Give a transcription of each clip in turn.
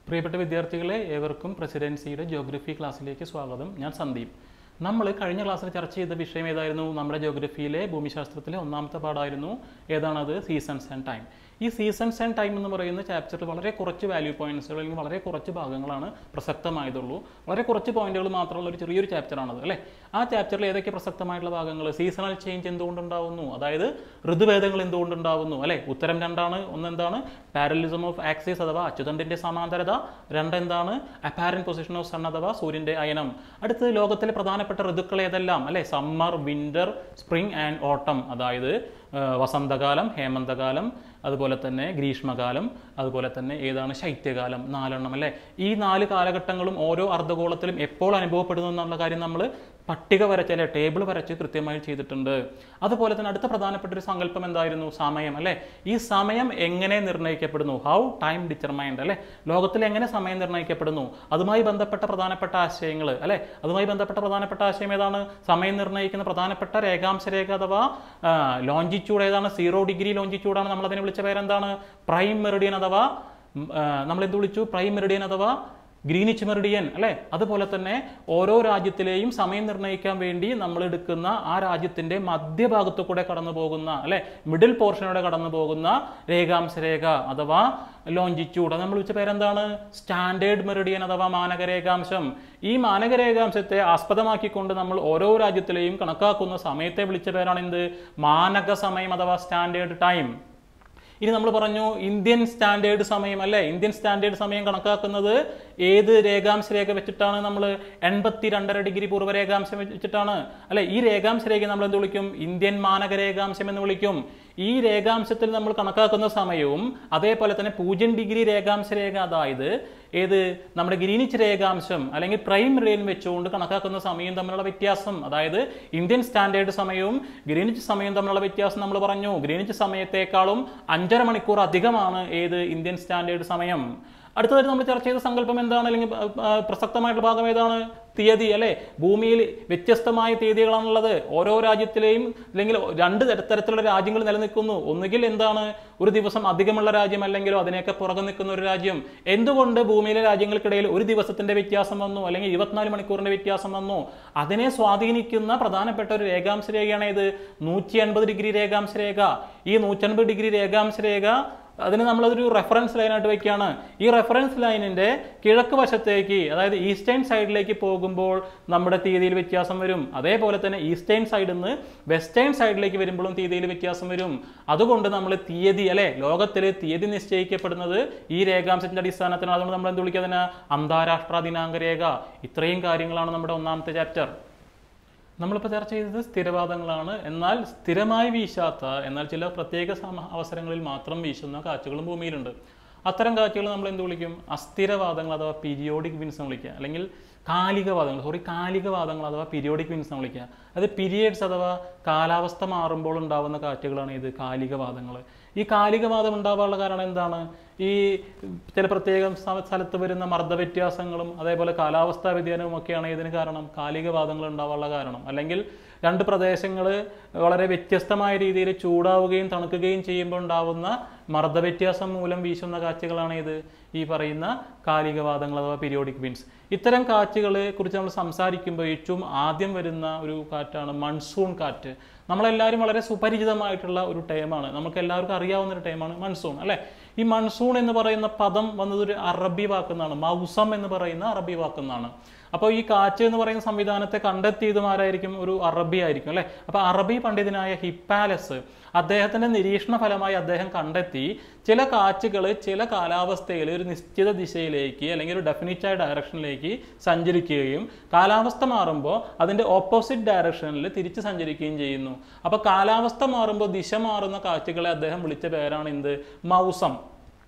പ്രിയപ്പെട്ട വിദ്യാർത്ഥികളെ ഏവർക്കും പ്രസിഡൻസിയുടെ ജോഗ്രഫി ക്ലാസ്സിലേക്ക് സ്വാഗതം ഞാൻ സന്ദീപ് നമ്മൾ കഴിഞ്ഞ ക്ലാസ്സിൽ ചർച്ച ചെയ്ത വിഷയം ഏതായിരുന്നു നമ്മുടെ ജോഗ്രഫിയിലെ ഭൂമിശാസ്ത്രത്തിലെ ഒന്നാമത്തെ പാഠമായിരുന്നു ഏതാണത് സീസൺസ് ആൻഡ് ടൈം ഈ സീസൺസ് ആൻഡ് ടൈം എന്ന് പറയുന്ന ചാപ്റ്ററിൽ വളരെ കുറച്ച് വാല്യൂ പോയിന്റ്സുകൾ അല്ലെങ്കിൽ വളരെ കുറച്ച് ഭാഗങ്ങളാണ് പ്രസക്തമായതുള്ളൂ വളരെ കുറച്ച് പോയിന്റുകൾ മാത്രമുള്ള ഒരു ചെറിയൊരു ചാപ്റ്ററാണത് അല്ലേ ആ ചാപ്റ്ററിൽ ഏതൊക്കെ പ്രസക്തമായിട്ടുള്ള ഭാഗങ്ങൾ സീസണൽ ചേഞ്ച് എന്തുകൊണ്ടുണ്ടാവുന്നു അതായത് ഋതുഭേദങ്ങൾ എന്തുകൊണ്ടുണ്ടാവുന്നു അല്ലേ ഉത്തരം രണ്ടാണ് ഒന്നെന്താണ് പാരലിസം ഓഫ് ആക്സിസ് അഥവാ അച്യുതണ്ടിന്റെ സമാന്തരത രണ്ടെന്താണ് അപ്പാരൻ പൊസിഷൻ ഓഫ് സൺ അഥവാ സൂര്യന്റെ അയനം അടുത്ത് ലോകത്തിലെ പ്രധാനപ്പെട്ട ഋതുക്കൾ ഏതെല്ലാം അല്ലേ സമ്മർ വിന്റർ സ്പ്രിംഗ് ആൻഡ് ഓട്ടം അതായത് ആ, വസന്തകാലം ഹേമന്തകാലം അതുപോലെ തന്നെ ഗ്രീഷ്മകാലം അതുപോലെ തന്നെ ഏതാണ് ശൈത്യകാലം നാലെണ്ണം അല്ലേ ഈ നാല് കാലഘട്ടങ്ങളും ഓരോ അർദ്ധഗോളത്തിലും എപ്പോൾ അനുഭവപ്പെടുന്നു എന്നുള്ള കാര്യം നമ്മൾ പട്ടിക വരച്ച് അല്ലെ ടേബിൾ വരച്ച് കൃത്യമായി ചെയ്തിട്ടുണ്ട് അതുപോലെ തന്നെ അടുത്ത പ്രധാനപ്പെട്ട ഒരു സങ്കല്പം എന്തായിരുന്നു സമയം അല്ലെ ഈ സമയം എങ്ങനെ നിർണ്ണയിക്കപ്പെടുന്നു ഹൗ ടൈം ഡിറ്റർമൈൻഡ് അല്ലെ ലോകത്തിൽ എങ്ങനെ സമയം നിർണ്ണയിക്കപ്പെടുന്നു അതുമായി ബന്ധപ്പെട്ട പ്രധാനപ്പെട്ട ആശയങ്ങൾ അല്ലെ അതുമായി ബന്ധപ്പെട്ട പ്രധാനപ്പെട്ട ആശയം ഏതാണ് സമയം നിർണ്ണയിക്കുന്ന പ്രധാനപ്പെട്ട രേഖാംശ രേഖ അഥവാ ലോഞ്ചിറ്റ്യൂഡ് ഏതാണ് സീറോ ഡിഗ്രി ലോഞ്ചിറ്റ്യൂഡാണ് നമ്മൾ അതിനെ വിളിച്ച പേരെന്താണ് പ്രൈം മെറിഡിയൻ അഥവാ നമ്മൾ എന്ത് വിളിച്ചു പ്രൈം മെറിഡിയൻ അഥവാ ഗ്രീനിച്ച് മെറിഡിയൻ അല്ലെ അതുപോലെ തന്നെ ഓരോ രാജ്യത്തിലെയും സമയം നിർണ്ണയിക്കാൻ വേണ്ടി നമ്മൾ എടുക്കുന്ന ആ രാജ്യത്തിന്റെ മധ്യഭാഗത്തു കൂടെ കടന്നു പോകുന്ന അല്ലെ മിഡിൽ പോർഷനോടെ കടന്നു പോകുന്ന രേഖാംശ രേഖ അഥവാ ലോഞ്ചിറ്റ്യൂഡ് നമ്മൾ വിളിച്ച പേരെന്താണ് സ്റ്റാൻഡേർഡ് മെറിഡിയൻ അഥവാ മാനകരേഖാംശം ഈ മാനകരേഖാംശത്തെ ആസ്പദമാക്കിക്കൊണ്ട് നമ്മൾ ഓരോ രാജ്യത്തിലെയും കണക്കാക്കുന്ന സമയത്തെ വിളിച്ച പേരാണ് എന്ത് മാനക സമയം അഥവാ സ്റ്റാൻഡേർഡ് ടൈം ഇനി നമ്മൾ പറഞ്ഞു ഇന്ത്യൻ സ്റ്റാൻഡേർഡ് സമയം അല്ലേ ഇന്ത്യൻ സ്റ്റാൻഡേർഡ് സമയം കണക്കാക്കുന്നത് ഏത് രേഖാംശ രേഖ വെച്ചിട്ടാണ് നമ്മൾ എൺപത്തി രണ്ടര ഡിഗ്രി പൂർവ്വ രേഖാംശം വെച്ചിട്ടാണ് അല്ലെ ഈ രേഖാംശ രേഖ നമ്മൾ എന്ത് വിളിക്കും ഇന്ത്യൻ മാനക രേഖാംശം എന്ന് വിളിക്കും ഈ രേഖാംശത്തിൽ നമ്മൾ കണക്കാക്കുന്ന സമയവും അതേപോലെ തന്നെ പൂജ്യം ഡിഗ്രി രേഖാംശ രേഖ അതായത് ഏത് നമ്മുടെ ഗ്രീനിച്ച് രേഖാംശം അല്ലെങ്കിൽ പ്രൈം മെറിഡിയൻ വെച്ചുകൊണ്ട് കണക്കാക്കുന്ന സമയം തമ്മിലുള്ള വ്യത്യാസം അതായത് ഇന്ത്യൻ സ്റ്റാൻഡേർഡ് സമയവും ഗ്രീനിച്ച് സമയവും തമ്മിലുള്ള വ്യത്യാസം നമ്മൾ പറഞ്ഞു ഗ്രീനിച്ച് സമയത്തേക്കാളും അഞ്ചര മണിക്കൂർ അധികമാണ് ഏത് ഇന്ത്യൻ സ്റ്റാൻഡേർഡ് സമയം അടുത്തതായിട്ട് നമ്മൾ ചർച്ച ചെയ്ത സങ്കല്പം എന്താണ് അല്ലെങ്കിൽ ആ, ആ, പ്രസക്തമായിട്ടുള്ള ഭാഗം ഏതാണ് തീയതി അല്ലെ ഭൂമിയിൽ വ്യത്യസ്തമായ തീയതികളാണുള്ളത് ഓരോ രാജ്യത്തിലെയും അല്ലെങ്കിൽ രണ്ട് തര- തരത്തിലുള്ള രാജ്യങ്ങൾ നിലനിൽക്കുന്നു ഒന്നുകിൽ എന്താണ് ഒരു ദിവസം അധികമുള്ള രാജ്യം അല്ലെങ്കിലോ അതിനെയൊക്കെ പുറകെ നിൽക്കുന്ന ഒരു രാജ്യം എന്തുകൊണ്ട് ഭൂമിയിലെ രാജ്യങ്ങൾക്കിടയിൽ ഒരു ദിവസത്തിന്റെ വ്യത്യാസം വന്നു അല്ലെങ്കിൽ ഇരുപത്തിനാല് മണിക്കൂറിന്റെ വ്യത്യാസം വന്നു അതിനെ സ്വാധീനിക്കുന്ന പ്രധാനപ്പെട്ട ഒരു രേഖാംശ രേഖയാണ് ഇത് നൂറ്റി അൻപത് ഡിഗ്രി രേഖാംശ രേഖ ഈ നൂറ്റൻപത് ഡിഗ്രി രേഖാംശ രേഖ അതിന് നമ്മളതൊരു റെഫറൻസ് ലൈനായിട്ട് വെക്കുകയാണ് ഈ റെഫറൻസ് ലൈനിന്റെ കിഴക്ക് വശത്തേക്ക് അതായത് ഈസ്റ്റേൺ സൈഡിലേക്ക് പോകുമ്പോൾ നമ്മുടെ തീയതിയിൽ വ്യത്യാസം വരും അതേപോലെ തന്നെ ഈസ്റ്റേൺ സൈഡിൽ നിന്ന് വെസ്റ്റേൺ സൈഡിലേക്ക് വരുമ്പോഴും തീയതിയിൽ വ്യത്യാസം വരും അതുകൊണ്ട് നമ്മൾ തീയതി അല്ലെ ലോകത്തിൽ തീയതി നിശ്ചയിക്കപ്പെടുന്നത് ഈ രേഖാംശത്തിന്റെ അടിസ്ഥാനത്തിലാണ് അതുകൊണ്ട് നമ്മൾ എന്ത് വിളിക്കുക അതിന് അന്താരാഷ്ട്ര ദിനാങ്ക രേഖ ഇത്രയും കാര്യങ്ങളാണ് നമ്മുടെ ഒന്നാമത്തെ ചാപ്റ്റർ നമ്മളിപ്പോൾ ചർച്ച ചെയ്തത് സ്ഥിരവാദങ്ങളാണ് എന്നാൽ സ്ഥിരമായി വീശാത്ത എന്നാൽ ചില പ്രത്യേക സമ- അവസരങ്ങളിൽ മാത്രം വീശുന്ന കാറ്റുകളും ഭൂമിയിലുണ്ട് അത്തരം കാറ്റുകൾ നമ്മൾ എന്ത് വിളിക്കും അസ്ഥിരവാദങ്ങൾ അഥവാ പീരിയോഡിക് വിൻസ് എന്ന് വിളിക്കുക അല്ലെങ്കിൽ കാലികവാദങ്ങൾ സോറി കാലികവാദങ്ങൾ അഥവാ പീരിയോഡിക് വിൻസ് എന്ന് വിളിക്കുക അത് പീരിയഡ്സ് അഥവാ കാലാവസ്ഥ മാറുമ്പോൾ ഉണ്ടാവുന്ന കാറ്റുകളാണ് ഇത് കാലികവാദങ്ങൾ ഈ കാലികവാദം ഉണ്ടാവാനുള്ള കാരണം എന്താണ് ഈ ചില പ്രത്യേക സ്ഥ- സ്ഥലത്ത് വരുന്ന മർദ്ദവ്യത്യാസങ്ങളും അതേപോലെ കാലാവസ്ഥാ വ്യതിയാനവും ഒക്കെയാണ് ഇതിന് കാരണം കാലികവാദങ്ങൾ ഉണ്ടാവാനുള്ള കാരണം അല്ലെങ്കിൽ രണ്ട് പ്രദേശങ്ങൾ വളരെ വ്യത്യസ്തമായ രീതിയിൽ ചൂടാവുകയും തണുക്കുകയും ചെയ്യുമ്പോൾ ഉണ്ടാവുന്ന മർദ്ദവ്യത്യാസം മൂലം വീശുന്ന കാറ്റുകളാണ് ഇത് ഈ പറയുന്ന കാലികവാദങ്ങൾ അഥവാ പീരിയോഡിക് വിൻസ് ഇത്തരം കാറ്റുകളെ കുറിച്ച് നമ്മൾ സംസാരിക്കുമ്പോൾ ഏറ്റവും ആദ്യം വരുന്ന ഒരു കാറ്റാണ് മൺസൂൺ കാറ്റ് നമ്മളെല്ലാവരും വളരെ സുപരിചിതമായിട്ടുള്ള ഒരു ടൈമാണ് നമുക്ക് എല്ലാവർക്കും അറിയാവുന്ന ഒരു ടൈമാണ് മൺസൂൺ അല്ലേ ഈ മൺസൂൺ എന്ന് പറയുന്ന പദം വന്നത് ഒരു അറബി വാക്കുന്നാണ് മൗസം എന്ന് പറയുന്ന അറബി വാക്കുന്നാണ് അപ്പോൾ ഈ കാറ്റ് എന്ന് പറയുന്ന സംവിധാനത്തെ കണ്ടെത്തിയതും ആരായിരിക്കും ഒരു അറബി ആയിരിക്കും അല്ലേ അപ്പോൾ അറബി പണ്ഡിതനായ ഹിപ്പാലസ് അദ്ദേഹത്തിന്റെ നിരീക്ഷണ ഫലമായി അദ്ദേഹം കണ്ടെത്തി ചില കാറ്റുകൾ ചില കാലാവസ്ഥയിൽ ഒരു നിശ്ചിത ദിശയിലേക്ക് അല്ലെങ്കിൽ ഒരു ഡെഫിനിറ്റായ ഡയറക്ഷനിലേക്ക് സഞ്ചരിക്കുകയും കാലാവസ്ഥ മാറുമ്പോൾ അതിന്റെ ഓപ്പോസിറ്റ് ഡയറക്ഷനിൽ തിരിച്ച് സഞ്ചരിക്കുകയും ചെയ്യുന്നു അപ്പോൾ കാലാവസ്ഥ മാറുമ്പോൾ ദിശ മാറുന്ന കാറ്റുകളെ അദ്ദേഹം വിളിച്ച പേരാണ് എന്ത് മൗസം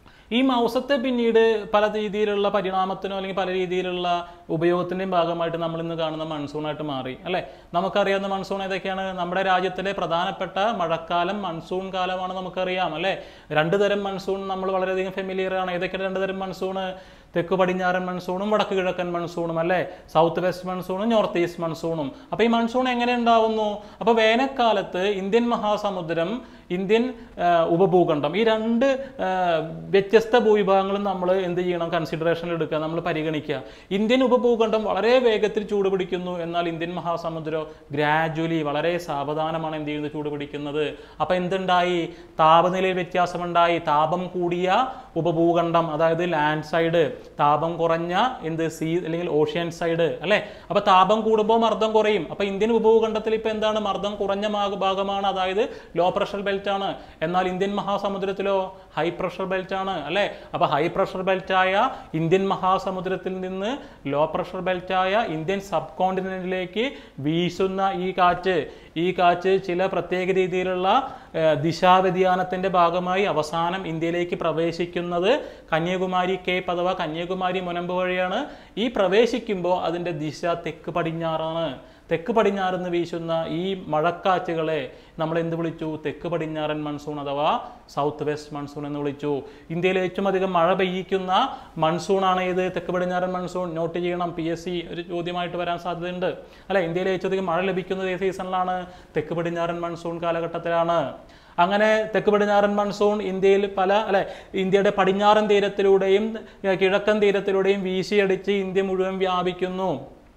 ഈ മൗസത്തെ പിന്നീട് പല രീതിയിലുള്ള പരിണാമത്തിനോ അല്ലെങ്കിൽ പല രീതിയിലുള്ള ഉപയോഗത്തിൻ്റെയും ഭാഗമായിട്ട് നമ്മൾ ഇന്ന് കാണുന്ന മൺസൂണായിട്ട് മാറി അല്ലേ നമുക്കറിയാവുന്ന മൺസൂൺ ഏതൊക്കെയാണ് നമ്മുടെ രാജ്യത്തിലെ പ്രധാനപ്പെട്ട മഴക്കാലം മൺസൂൺ കാലമാണ് നമുക്കറിയാം അല്ലേ രണ്ട് തരം മൺസൂൺ നമ്മൾ വളരെയധികം ഫെമിലിയർ ആണ് ഏതൊക്കെ രണ്ട് തരം മൺസൂൺ തെക്ക് പടിഞ്ഞാറൻ മൺസൂണും വടക്ക് കിഴക്കൻ മൺസൂണും അല്ലേ സൗത്ത് വെസ്റ്റ് മൺസൂണും നോർത്ത് ഈസ്റ്റ് മൺസൂണും അപ്പോൾ ഈ മൺസൂൺ എങ്ങനെ ഉണ്ടാവുന്നു അപ്പോൾ വേനൽക്കാലത്ത് ഇന്ത്യൻ മഹാസമുദ്രം ഇന്ത്യൻ ആ, ഉപഭൂഖണ്ഡം ഈ രണ്ട് ആ, വ്യത്യസ്ത ഭൂവിഭാഗങ്ങളും നമ്മൾ എന്ത് ചെയ്യണം കൺസിഡറേഷനിൽ എടുക്കുക നമ്മൾ പരിഗണിക്കുക ഇന്ത്യൻ ഉപഭൂഖണ്ഡം വളരെ വേഗത്തിൽ ചൂട് പിടിക്കുന്നു എന്നാൽ ഇന്ത്യൻ മഹാസമുദ്രം ഗ്രാജുവലി വളരെ സാവധാനമാണ് എന്ത് ചെയ്യുന്നത് ചൂട് പിടിക്കുന്നത് അപ്പോൾ എന്തുണ്ടായി താപനിലയിൽ വ്യത്യാസമുണ്ടായി താപം കൂടിയ ഉപഭൂഖണ്ഡം അതായത് ലാൻഡ് സൈഡ് താപം കുറഞ്ഞ എന്ത് സീ അല്ലെങ്കിൽ ഓഷ്യൻ സൈഡ് അല്ലേ അപ്പോൾ താപം കൂടുമ്പോൾ മർദ്ദം കുറയും അപ്പോൾ ഇന്ത്യൻ ഉപഭൂഖണ്ഡത്തിൽ ഇപ്പോൾ എന്താണ് മർദ്ദം കുറഞ്ഞ മാ- ഭാഗമാണ് അതായത് ലോ പ്രഷർ ബെൽറ്റ് ആണ് എന്നാൽ ഇന്ത്യൻ മഹാസമുദ്രത്തിലോ ഹൈ പ്രഷർ ബെൽറ്റ് ആണ് അല്ലേ അപ്പോൾ ഹൈ പ്രഷർ ബെൽറ്റായ ഇന്ത്യൻ മഹാസമുദ്രത്തിൽ നിന്ന് ലോ പ്രഷർ ബെൽറ്റായ ഇന്ത്യൻ സബ് കോണ്ടിനെന്റിലേക്ക് വീശുന്ന ഈ കാറ്റ് ഈ കാറ്റ് ചില പ്രത്യേക രീതിയിലുള്ള ഏർ, ദിശാവ്യതിയാനത്തിന്റെ ഭാഗമായി അവസാനം ഇന്ത്യയിലേക്ക് പ്രവേശിക്കുന്നത് കന്യാകുമാരി കേപ്പ് അഥവാ കന്യാകുമാരി മുനമ്പ് വഴിയാണ് ഈ പ്രവേശിക്കുമ്പോൾ അതിന്റെ ദിശ തെക്ക് പടിഞ്ഞാറാണ് തെക്ക് പടിഞ്ഞാറുന്ന് വീശുന്ന ഈ മഴക്കാറ്റുകളെ നമ്മൾ എന്ത് വിളിച്ചു തെക്ക് പടിഞ്ഞാറൻ മൺസൂൺ അഥവാ സൗത്ത് വെസ്റ്റ് മൺസൂൺ എന്ന് വിളിച്ചു ഇന്ത്യയിൽ ഏറ്റവും അധികം മഴ പെയ്യിക്കുന്ന മൺസൂണാണ് ഇത് തെക്ക് പടിഞ്ഞാറൻ മൺസൂൺ നോട്ട് ചെയ്യണം പി എസ് സി ഒരു ചോദ്യമായിട്ട് വരാൻ സാധ്യതയുണ്ട് അല്ലെ ഇന്ത്യയിൽ ഏറ്റവും അധികം മഴ ലഭിക്കുന്നത് ഏത് സീസണിലാണ് തെക്ക് പടിഞ്ഞാറൻ മൺസൂൺ കാലഘട്ടത്തിലാണ് അങ്ങനെ തെക്ക് പടിഞ്ഞാറൻ മൺസൂൺ ഇന്ത്യയിൽ പല അല്ലെ ഇന്ത്യയുടെ പടിഞ്ഞാറൻ തീരത്തിലൂടെയും ഏർ കിഴക്കൻ തീരത്തിലൂടെയും വീശിയടിച്ച് ഇന്ത്യ മുഴുവൻ വ്യാപിക്കുന്നു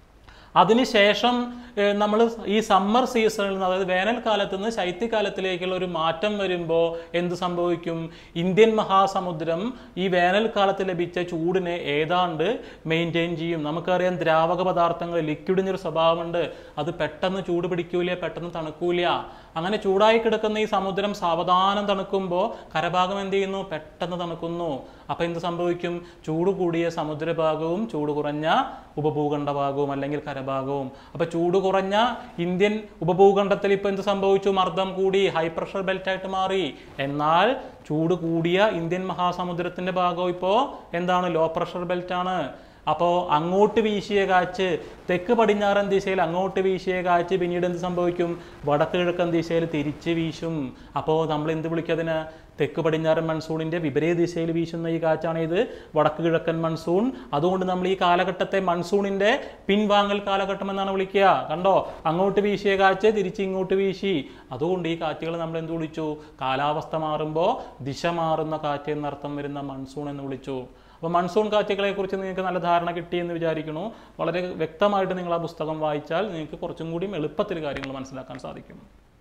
അതിനുശേഷം നമ്മൾ ഈ സമ്മർ സീസണിൽ നിന്ന് അതായത് വേനൽക്കാലത്ത് നിന്ന് ശൈത്യകാലത്തിലേക്കുള്ള ഒരു മാറ്റം വരുമ്പോൾ എന്ത് സംഭവിക്കും ഇന്ത്യൻ മഹാസമുദ്രം ഈ വേനൽക്കാലത്ത് ലഭിച്ച ചൂടിനെ ഏതാണ്ട് മെയിൻറ്റെയിൻ ചെയ്യും നമുക്കറിയാം ദ്രാവക പദാർത്ഥങ്ങൾ ലിക്വിഡിനൊരു സ്വഭാവമുണ്ട് അത് പെട്ടെന്ന് ചൂട് പിടിക്കൂല പെട്ടെന്ന് തണുക്കൂല അങ്ങനെ ചൂടായി കിടക്കുന്ന ഈ സമുദ്രം സാവധാനം തണുക്കുമ്പോൾ കരഭാഗം എന്ത് ചെയ്യുന്നു പെട്ടെന്ന് തണുക്കുന്നു അപ്പോൾ എന്ത് സംഭവിക്കും ചൂട് കൂടിയ സമുദ്രഭാഗവും ചൂട് കുറഞ്ഞ ഉപഭൂഖണ്ഡ ഭാഗവും അല്ലെങ്കിൽ കരഭാഗവും അപ്പോൾ ചൂട് കുറഞ്ഞ ഇന്ത്യൻ ഉപഭൂഖണ്ഡത്തിൽ ഇപ്പോൾ എന്ത് സംഭവിച്ചു മർദ്ദം കൂടി ഹൈ പ്രഷർ ബെൽറ്റായിട്ട് മാറി എന്നാൽ ചൂട് കൂടിയ ഇന്ത്യൻ മഹാസമുദ്രത്തിന്റെ ഭാഗം ഇപ്പോൾ എന്താണ് ലോ പ്രഷർ ബെൽറ്റാണ് അപ്പോൾ അങ്ങോട്ട് വീശിയ കാറ്റ് തെക്ക് പടിഞ്ഞാറൻ ദിശയിൽ അങ്ങോട്ട് വീശിയ കാറ്റ് പിന്നീട് എന്ത് സംഭവിക്കും വടക്ക് കിഴക്കൻ ദിശയിൽ തിരിച്ച് വീശും അപ്പോൾ നമ്മൾ എന്ത് വിളിക്കതിന് തെക്ക് പടിഞ്ഞാറൻ മൺസൂണിന്റെ വിപരീത ദിശയിൽ വീശുന്ന ഈ കാറ്റാണ് ഇത് വടക്ക് കിഴക്കൻ മൺസൂൺ അതുകൊണ്ട് നമ്മൾ ഈ കാലഘട്ടത്തെ മൺസൂണിന്റെ പിൻവാങ്ങൽ കാലഘട്ടം എന്നാണ് വിളിക്കുക കണ്ടോ അങ്ങോട്ട് വീശിയ കാറ്റ് തിരിച്ച് ഇങ്ങോട്ട് വീശി അതുകൊണ്ട് ഈ കാറ്റുകൾ നമ്മൾ എന്ത് വിളിച്ചു കാലാവസ്ഥ മാറുമ്പോൾ ദിശ മാറുന്ന കാറ്റ് എന്നർത്ഥം വരുന്ന മൺസൂൺ എന്ന് വിളിച്ചു അപ്പോൾ മൺസൂൺ കാറ്റുകളെ കുറിച്ച് നിങ്ങൾക്ക് നല്ല ധാരണ കിട്ടിയെന്ന് വിചാരിക്കുന്നു വളരെ വ്യക്തമായിട്ട് നിങ്ങൾ ആ പുസ്തകം വായിച്ചാൽ നിങ്ങൾക്ക് കുറച്ചും കൂടിയും എളുപ്പത്തിൽ കാര്യങ്ങൾ മനസ്സിലാക്കാൻ സാധിക്കും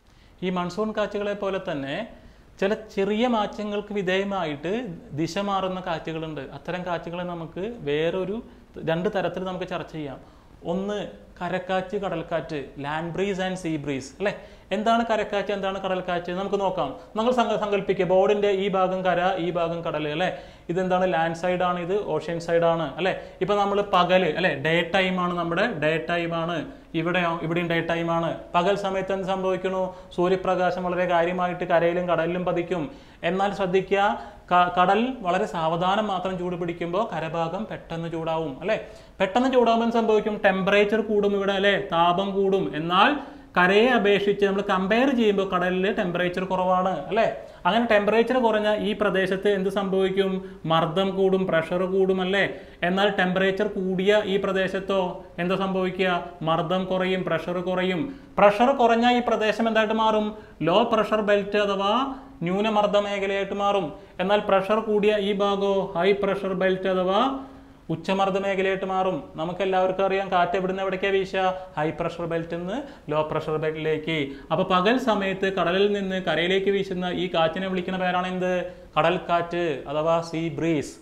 ഈ മൺസൂൺ കാറ്റുകളെ പോലെ തന്നെ ചില ചെറിയ മാറ്റങ്ങൾക്ക് വിധേയമായിട്ട് ദിശ മാറുന്ന കാറ്റുകളുണ്ട് അത്തരം കാറ്റുകളെ നമുക്ക് വേറൊരു രണ്ട് തരത്തിൽ നമുക്ക് ചർച്ച ചെയ്യാം ഒന്ന് കരക്കാറ്റ് കടൽക്കാറ്റ് land breeze and sea breeze അല്ലേ എന്താണ് കരക്കാറ്റ് എന്താണ് കടൽക്കാറ്റ് നമുക്ക് നോക്കാം നമ്മൾ സങ്ക സങ്കല്പിക്കുക ബോർഡിന്റെ ഈ ഭാഗം കര ഈ ഭാഗം കടൽ അല്ലേ ഇതെന്താണ് ലാൻഡ് സൈഡ് ആണ് ഇത് ഓഷ്യൻ സൈഡ് ആണ് അല്ലേ ഇപ്പൊ നമ്മൾ പകല് അല്ലെ ഡേ ടൈം ആണ് നമ്മുടെ ഡേ ടൈം ആണ് ഇവിടെയോ ഇവിടെയും ഡേ ടൈം ആണ് പകൽ സമയത്ത് എന്ത് സംഭവിക്കുന്നു സൂര്യപ്രകാശം വളരെ കാര്യമായിട്ട് കരയിലും കടലിലും പതിക്കും എന്നാൽ ശ്രദ്ധിക്കുക ക- കടൽ വളരെ സാവധാനം മാത്രം ചൂട് പിടിക്കുമ്പോൾ കരഭാഗം പെട്ടെന്ന് ചൂടാവും അല്ലെ പെട്ടെന്ന് ചൂടാകുമ്പോൾ എന്ത് സംഭവിക്കും ടെമ്പറേച്ചർ കൂടും ഇവിടെ അല്ലെ താപം കൂടും എന്നാൽ കരയെ അപേക്ഷിച്ച് നമ്മൾ കമ്പയർ ചെയ്യുമ്പോൾ കടലിൽ ടെമ്പറേച്ചർ കുറവാണ് അല്ലെ അങ്ങനെ ടെമ്പറേച്ചർ കുറഞ്ഞ ഈ പ്രദേശത്ത് എന്ത് സംഭവിക്കും മർദ്ദം കൂടും പ്രഷർ കൂടും അല്ലേ എന്നാൽ ടെമ്പറേച്ചർ കൂടിയ ഈ പ്രദേശത്തോ എന്താ സംഭവിക്കുക മർദ്ദം കുറയും പ്രഷർ കുറയും പ്രഷർ കുറഞ്ഞ ഈ പ്രദേശം എന്തായിട്ട് മാറും ലോ പ്രഷർ ബെൽറ്റ് അഥവാ ന്യൂനമർദ്ദ മേഖലയായിട്ട് മാറും എന്നാൽ പ്രഷർ കൂടിയ ഈ ഭാഗമോ ഹൈ പ്രഷർ ബെൽറ്റ് അഥവാ ഉച്ചമർദ്ദ മേഖലയായിട്ട് മാറും നമുക്ക് എല്ലാവർക്കും അറിയാം കാറ്റ് എവിടുന്ന് എവിടേക്കാണ് വീശുക ഹൈ പ്രഷർ ബെൽറ്റിൽ നിന്ന് ലോ പ്രഷർ ബെൽറ്റിലേക്ക് അപ്പൊ പകൽ സമയത്ത് കടലിൽ നിന്ന് കരയിലേക്ക് വീശുന്ന ഈ കാറ്റിനെ വിളിക്കുന്ന പേരാണ് എന്ത് കടൽക്കാറ്റ് അഥവാ സീ ബ്രീസ്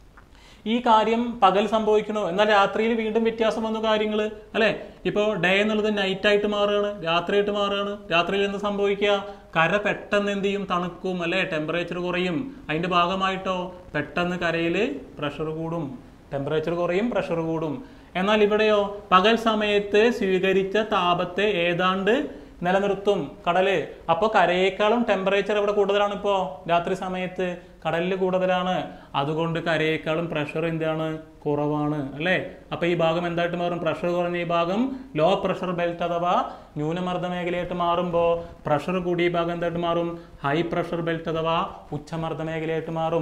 ഈ കാര്യം പകൽ സംഭവിക്കണോ എന്നാൽ രാത്രിയിൽ വീണ്ടും വ്യത്യാസം വന്നു കാര്യങ്ങൾ അല്ലെ ഇപ്പോൾ ഡേ എന്നുള്ളത് നൈറ്റ് ആയിട്ട് മാറുകയാണ് രാത്രിയായിട്ട് മാറുകയാണ് രാത്രിയിൽ എന്ത് സംഭവിക്കുക കര പെട്ടെന്ന് എന്ത് ചെയ്യും തണുക്കും അല്ലെ ടെമ്പറേച്ചർ കുറയും അതിന്റെ ഭാഗമായിട്ടോ പെട്ടെന്ന് കരയിൽ പ്രഷർ കൂടും ടെമ്പറേച്ചർ കുറയും പ്രഷർ കൂടും എന്നാൽ ഇവിടെയോ പകൽ സമയത്ത് സ്വീകരിച്ച താപത്തെ ഏതാണ്ട് നിലനിർത്തും കടല് അപ്പോൾ കരയേക്കാളും ടെമ്പറേച്ചർ ഇവിടെ കൂടുതലാണ് ഇപ്പോൾ രാത്രി സമയത്ത് കടലിൽ കൂടുതലാണ് അതുകൊണ്ട് കരയേക്കാളും പ്രഷർ എന്താണ് കുറവാണ് അല്ലേ അപ്പൊ ഈ ഭാഗം എന്തായിട്ട് മാറും പ്രഷർ കുറഞ്ഞ ഈ ഭാഗം ലോ പ്രഷർ ബെൽറ്റ് അഥവാ ന്യൂനമർദ്ദ മേഖലയായിട്ട് മാറുമ്പോൾ പ്രഷർ കൂടിയ ഈ ഭാഗം എന്തായിട്ട് മാറും ഹൈ പ്രഷർ ബെൽറ്റ് അഥവാ ഉച്ചമർദ്ദ മേഖലയായിട്ട് മാറും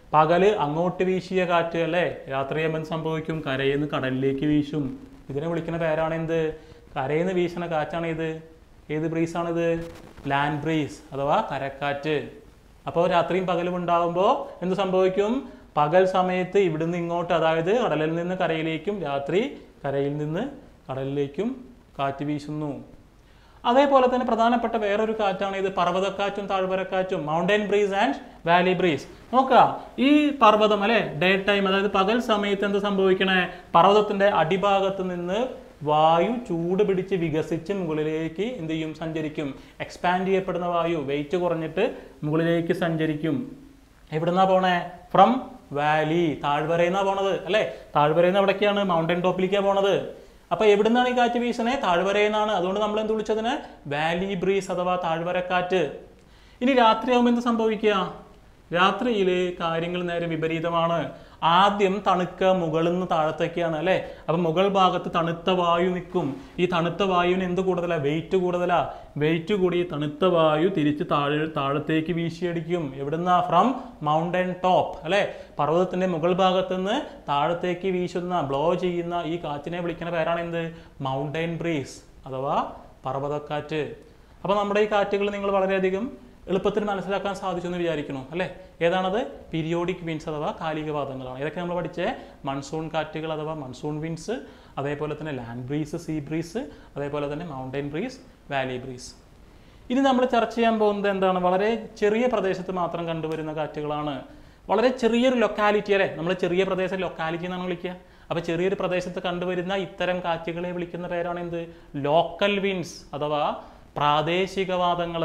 പകല് അങ്ങോട്ട് വീശിയ കാറ്റ് അല്ലേ രാത്രിയാകുമ്പോൾ എന്ത് സംഭവിക്കും കരയിൽ നിന്ന് കടലിലേക്ക് വീശും ഇതിനെ വിളിക്കുന്ന പേരാണ് എന്ത് കരയിൽ നിന്ന് വീശുന്ന കാറ്റാണ് ഇത് ഏത് ബ്രീസാണിത് ലാൻഡ് ബ്രീസ് അഥവാ കരക്കാറ്റ് അപ്പോൾ രാത്രിയും പകലും ഉണ്ടാകുമ്പോൾ എന്ത് സംഭവിക്കും പകൽ സമയത്ത് ഇവിടുന്ന് ഇങ്ങോട്ട് അതായത് കടലിൽ നിന്ന് കരയിലേക്കും രാത്രി കരയിൽ നിന്ന് കടലിലേക്കും കാറ്റ് വീശുന്നു അതേപോലെ തന്നെ പ്രധാനപ്പെട്ട വേറൊരു കാറ്റാണ് ഇത് പർവ്വതക്കാറ്റും താഴ്വരക്കാറ്റും mountain breeze and valley breeze നോക്കുക ഈ പർവ്വതം അല്ലെ ഡേ ടൈം അതായത് പകൽ സമയത്ത് എന്ത് സംഭവിക്കണേ പർവ്വതത്തിന്റെ അടിഭാഗത്ത് നിന്ന് വായു ചൂട് പിടിച്ച് വികസിച്ച് മുകളിലേക്ക് എന്ത് ചെയ്യും സഞ്ചരിക്കും എക്സ്പാൻഡ് ചെയ്യപ്പെടുന്ന വായു വെയിറ്റ് കുറഞ്ഞിട്ട് മുകളിലേക്ക് സഞ്ചരിക്കും എവിടുന്നാ പോണേ ഫ്രം വാലി താഴ്വരയിന്നാ പോണത് അല്ലേ താഴ്വരയിൽ എവിടേക്കാണ് മൗണ്ടൻ ടോപ്പിലേക്കാണ് പോണത് അപ്പൊ എവിടുന്നാണ് ഈ കാറ്റ് വീശണേ താഴ്വരയെന്നാണ് അതുകൊണ്ട് നമ്മൾ എന്ത് വിളിച്ചതിന് വാലി ബ്രീസ് അഥവാ താഴ്വരക്കാറ്റ് ഇനി രാത്രിയാകുമ്പോൾ എന്ത് സംഭവിക്കുക രാത്രിയിൽ കാര്യങ്ങൾ നേരെ വിപരീതമാണ് ആദ്യം തണുക്ക മുകളിൽ നിന്ന് താഴത്തേക്കാണ് അല്ലേ അപ്പൊ മുകൾ ഭാഗത്ത് തണുത്ത വായു നിൽക്കും ഈ തണുത്ത വായുവിന് എന്ത് കൂടുതലാ വെയിറ്റ് കൂടുതലാ വെയിറ്റ് കൂടി ഈ തണുത്ത വായു തിരിച്ച് താഴെ താഴത്തേക്ക് വീശിയടിക്കും എവിടുന്ന ഫ്രം മൗണ്ടൻ ടോപ്പ് അല്ലെ പർവ്വതത്തിന്റെ മുകൾ ഭാഗത്ത് നിന്ന് താഴത്തേക്ക് വീശുന്ന ബ്ലോ ചെയ്യുന്ന ഈ കാറ്റിനെ വിളിക്കുന്ന പേരാണ് എന്ത് മൗണ്ടൻ ബ്രീസ് അഥവാ പർവ്വതക്കാറ്റ് അപ്പൊ നമ്മുടെ ഈ കാറ്റുകൾ നിങ്ങൾ വളരെയധികം എളുപ്പത്തിൽ മനസ്സിലാക്കാൻ സാധിച്ചു എന്ന് വിചാരിക്കുന്നു അല്ലേ ഏതാണത് പീരിയോഡിക് വിൻസ് അഥവാ കാലികവാദങ്ങളാണ് ഇതൊക്കെ നമ്മൾ പഠിച്ച മൺസൂൺ കാറ്റുകൾ അഥവാ മൺസൂൺ വിൻസ് അതേപോലെ തന്നെ ലാൻഡ് ബ്രീസ് സീ ബ്രീസ് അതേപോലെ തന്നെ മൗണ്ടൻ ബ്രീസ് വാലി ബ്രീസ് ഇനി നമ്മൾ ചർച്ച ചെയ്യാൻ പോകുന്നത് എന്താണ് വളരെ ചെറിയ പ്രദേശത്ത് മാത്രം കണ്ടുവരുന്ന കാറ്റുകളാണ് വളരെ ചെറിയൊരു ലൊക്കാലിറ്റി അല്ലേ നമ്മൾ ചെറിയ പ്രദേശം ലൊക്കാലിറ്റി എന്നാണ് വിളിക്കുക അപ്പോൾ ചെറിയൊരു പ്രദേശത്ത് കണ്ടുവരുന്ന ഇത്തരം കാറ്റുകളെ വിളിക്കുന്ന പേരാണ് എന്ത് ലോക്കൽ വിൻസ് അഥവാ പ്രാദേശികവാദങ്ങൾ